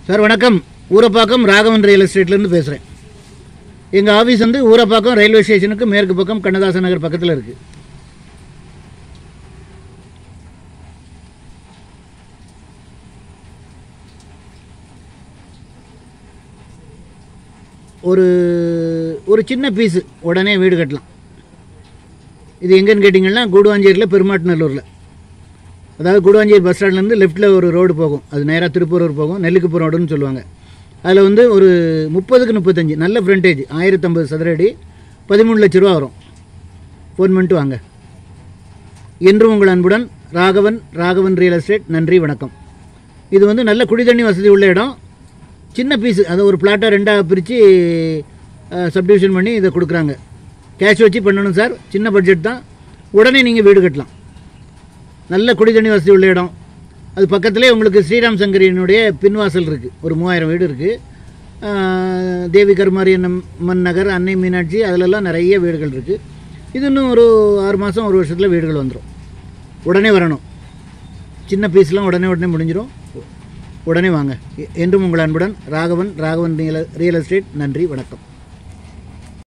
sir வணக்கம் Urapakkam Raghavan real எஸ்டேட்லேருந்து பேசுகிறேன் எங்கள் ஆஃபீஸ் வந்து ஊரப்பாக்கம் ரயில்வே ஸ்டேஷனுக்கு மேற்கு பக்கம் கண்ணதாசன் நகர் பக்கத்தில் இருக்குது ஒரு ஒரு சின்ன பீஸு உடனே வீடு கட்டலாம் இது எங்கேன்னு கேட்டிங்கன்னா கூடுவாஞ்சேரியில் பெருமாட்டுநல்லூரில் அதாவது கூடுவாஞ்சேரி பஸ் ஸ்டாண்ட்லேருந்து லெஃப்ட்டில் ஒரு ரோடு போகும் அது நேராக திருப்பூரூர் போகும் நெல்லிக்குப்பம் ரோடுன்னு சொல்லுவாங்க அதில் வந்து ஒரு முப்பதுக்கு முப்பத்தஞ்சு நல்ல ஃப்ரண்டேஜ் ஆயிரத்தம்பது சதுர அடி பதிமூணு லட்ச ரூபா வரும் ஃபோன் பண்ணிட்டு வாங்க என்றும் உங்கள் அன்புடன் ராகவன் ராகவன் ரியல் எஸ்டேட் நன்றி வணக்கம் இது வந்து நல்ல குடிதண்ணி வசதி உள்ள இடம் சின்ன பீஸு அதை ஒரு பிளாட்டாக ரெண்டாக பிரித்து சப்டிவிஷன் பண்ணி இதை கொடுக்குறாங்க கேஷ் வச்சு பண்ணணும் சார் சின்ன பட்ஜெட் தான் உடனே நீங்கள் வீடு கட்டலாம் நல்ல குடிதண்ணி வசதி உள்ள இடம் அது பக்கத்திலே உங்களுக்கு ஸ்ரீராம் சங்கரியினுடைய பின்வாசல் இருக்குது ஒரு மூவாயிரம் வீடு இருக்குது தேவி கருமாரியம்மன் நகர் அன்னை மீனாட்சி அதிலெல்லாம் நிறைய வீடுகள் இருக்குது இது இன்னும் ஒரு ஆறு மாதம் ஒரு வருஷத்தில் வீடுகள் வந்துடும் உடனே வரணும் சின்ன பீஸ்லாம் உடனே உடனே முடிஞ்சிடும் உடனே வாங்க எ- என்றும் உங்கள் அன்புடன் Raghavan Raghavan real real estate நன்றி வணக்கம்